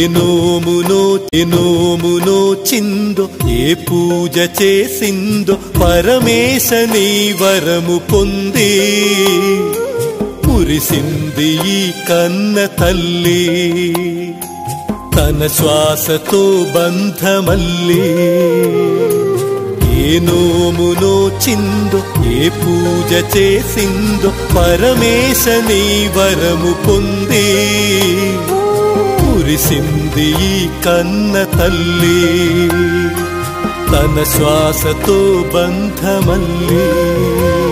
నోమునో ఏ నోమునో చిందో ఏ పూజ చేసిందో పరమేశ నీ వరము పొంది మురిసింది ఈ కన్న తల్లి తన శ్వాసతో బంధమల్లి ఏ నోమునో చిందో ఏ పూజ చేసిందో పరమేశ నీ వరము పొంది కురిసింది ఈ కన్న తల్లి తన శ్వాసతో బంధమల్లి